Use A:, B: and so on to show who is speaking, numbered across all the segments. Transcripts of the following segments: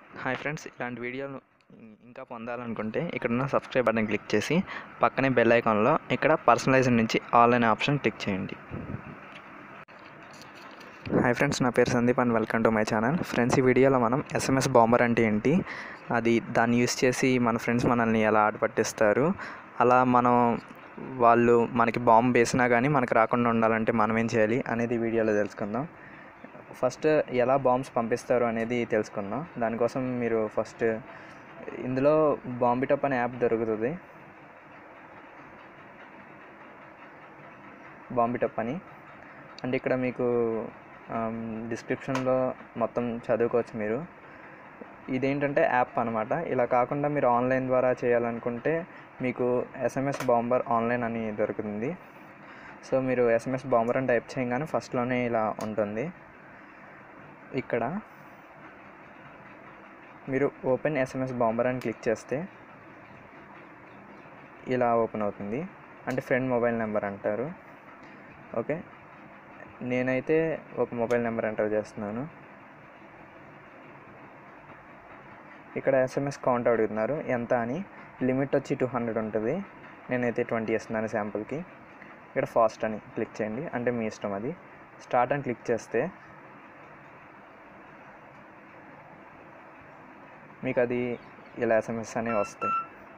A: hi friends ఇలాంటి వీడియోలు ఇం- ఇంకా పొందాలనుకుంటే ఇక్కడ ఉన్న సబ్స్క్రైబ్ బటన్ క్లిక్ చేసి పక్కనే బెల్ ఐకాన్లో ఇక్కడ పర్సనలైజ్ నుంచి ఆల్ అనే ఆప్షన్ క్లిక్ చేయండి హాయ్ ఫ్రెండ్స్ నా పేరు Sandeep and welcome to my channel friends ఈ వీడియోలో మనం ఎస్ఎంఎస్ బాంబర్ అంటే ఏంటి అది దాన్ని యూస్ చేసి మన ఫ్రెండ్స్ మనల్ని ఎలా ఆట పట్టిస్తారు అలా మనం వాళ్ళు మనకి బాంబు వేసినా కానీ మనకి రాకుండా ఉండాలంటే మనం ఏం చేయాలి అనేది ఈ వీడియోలో తెలుసుకుందాం ఫస్ట్ ఎలా బాంబ్స్ పంపిస్తారు అనేది తెలుసుకుందాం దానికోసం మీరు ఫస్ట్ ఇందులో బాంబిటప్ అనే యాప్ దొరుకుతుంది బాంబిటప్ అని అంటే ఇక్కడ మీకు డిస్క్రిప్షన్లో మొత్తం చదువుకోవచ్చు మీరు ఇదేంటంటే యాప్ అనమాట ఇలా కాకుండా మీరు ఆన్లైన్ ద్వారా చేయాలనుకుంటే మీకు ఎస్ఎంఎస్ బాంబర్ ఆన్లైన్ అని దొరుకుతుంది సో మీరు ఎస్ఎంఎస్ బాంబర్ అని టైప్ చేయగానే ఫస్ట్లోనే ఇలా ఉంటుంది ఇక్కడ మీరు ఓపెన్ ఎస్ఎంఎస్ బాంబర్ అని క్లిక్ చేస్తే ఇలా ఓపెన్ అవుతుంది అంటే ఫ్రెండ్ మొబైల్ నెంబర్ అంటారు ఓకే నేనైతే ఒక మొబైల్ నెంబర్ ఎంటర్ చేస్తున్నాను ఇక్కడ ఎస్ఎంఎస్ కౌంట్ అడుగుతున్నారు ఎంత అని లిమిట్ వచ్చి టూ హండ్రెడ్ ఉంటుంది నేనైతే ట్వంటీ ఇస్తున్నాను శాంపుల్కి ఇక్కడ ఫాస్ట్ అని క్లిక్ చేయండి అంటే మీ ఇష్టం అది స్టార్ట్ అని క్లిక్ చేస్తే మీకు అది ఇలా ఎస్ఎంఎస్ అనేవి వస్తాయి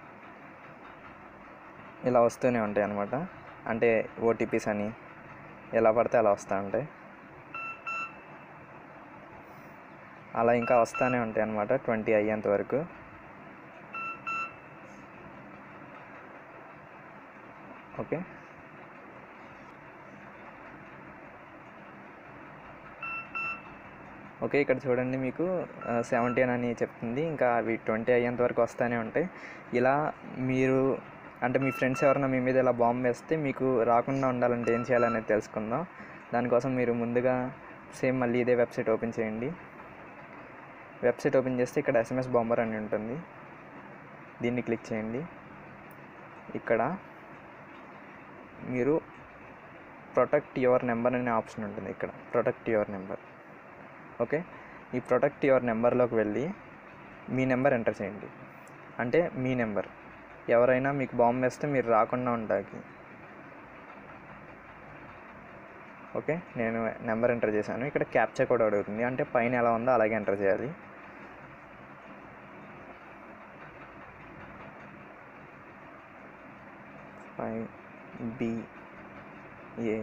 A: ఇలా వస్తూనే ఉంటాయి అన్నమాట అంటే ఓటీపీస్ అని ఎలా పడితే అలా వస్తూ ఉంటాయి అలా ఇంకా వస్తూనే ఉంటాయి అన్నమాట ట్వంటీ అయ్యేంత వరకు ఓకే ఓకే ఇక్కడ చూడండి మీకు సెవెంటీన్ అని చెప్తుంది ఇంకా అవి ట్వంటీ అయ్యేంత వరకు వస్తూనే ఉంటాయి ఇలా మీరు అంటే మీ ఫ్రెండ్స్ ఎవరైనా మీ మీద ఇలా బాంబు వేస్తే మీకు రాకుండా ఉండాలంటే ఏం చేయాలనేది తెలుసుకుందాం దానికోసం మీరు ముందుగా సేమ్ మళ్ళీ ఇదే వెబ్సైట్ ఓపెన్ చేయండి వెబ్సైట్ ఓపెన్ చేస్తే ఇక్కడ ఎస్ఎంఎస్ బాంబర్ అని ఉంటుంది దీన్ని క్లిక్ చేయండి ఇక్కడ మీరు ప్రొటెక్ట్ యువర్ నెంబర్ అనే ఆప్షన్ ఉంటుంది ఇక్కడ ప్రొటెక్ట్ యువర్ నెంబర్ ఓకే ఈ ప్రొటెక్ట్ యువర్ నెంబర్లోకి వెళ్ళి మీ నెంబర్ ఎంటర్ చేయండి అంటే మీ నెంబర్ ఎవరైనా మీకు బాంబు వేస్తే మీరు రాకుండా ఉంటాకి ఓకే నేను నెంబర్ ఎంటర్ చేశాను ఇక్కడ క్యాప్చర్ కూడా అడుగుతుంది అంటే పైన ఎలా ఉందో అలాగే ఎంటర్ చేయాలి five B A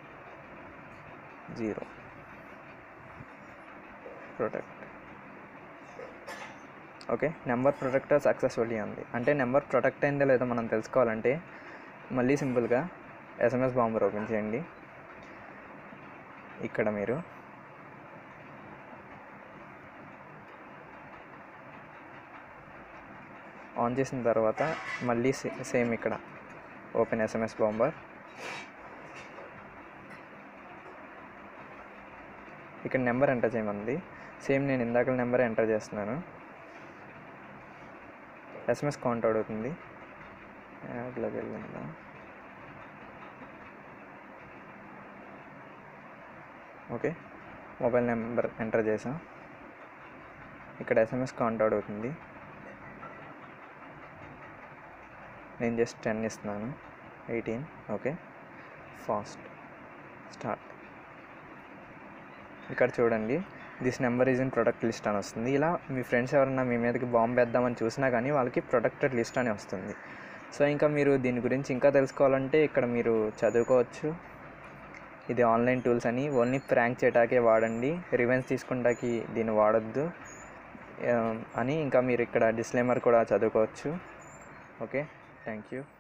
A: zero protect okay number protector successfully ఉంది అంటే నెంబర్ ప్రొటెక్ట్ అయిందో లేదో మనం తెలుసుకోవాలంటే మళ్ళీ సింపుల్గా ఎస్ఎంఎస్ బాంబర్ ఓపెన్ చేయండి ఇక్కడ మీరు ఆన్ చేసిన తర్వాత మళ్ళీ సేమ్ ఇక్కడ ఓపెన్ ఎస్ఎంఎస్ బాంబర్ ఇక్కడ నెంబర్ ఎంటర్ చేయమంది సేమ్ నేను ఇందాక నెంబర్ ఎంటర్ చేస్తున్నాను ఎస్ఎంఎస్ కౌంట్ అడుగుతుంది యాడ్లోకి వెళ్ళిందా ఓకే మొబైల్ నెంబర్ ఎంటర్ చేసాం ఇక్కడ ఎస్ఎంఎస్ కౌంట్ అడుగుతుంది నేను జస్ట్ టెన్ ఇస్తున్నాను ఎయిటీన్ ఓకే ఫాస్ట్ స్టార్ట్ ఇక్కడ చూడండి this number is in product list అని వస్తుంది ఇలా మీ ఫ్రెండ్స్ ఎవరన్నా మీ మీదకి బాంబు వేద్దామని చూసినా కానీ వాళ్ళకి ప్రొటెక్టెడ్ లిస్ట్ అని వస్తుంది సో ఇంకా మీరు దీని గురించి ఇంకా తెలుసుకోవాలంటే ఇక్కడ మీరు చదువుకోవచ్చు ఇది ఆన్లైన్ టూల్స్ అని ఓన్లీ ప్రాంక్ చేయటాకే వాడండి రివెన్స్ తీసుకుంటాకి దీన్ని వాడొద్దు ఆ, అని ఇంకా మీరు ఇక్కడ డిస్క్లైమర్ కూడా చదువుకోవచ్చు ఓకే థ్యాంక్ యూ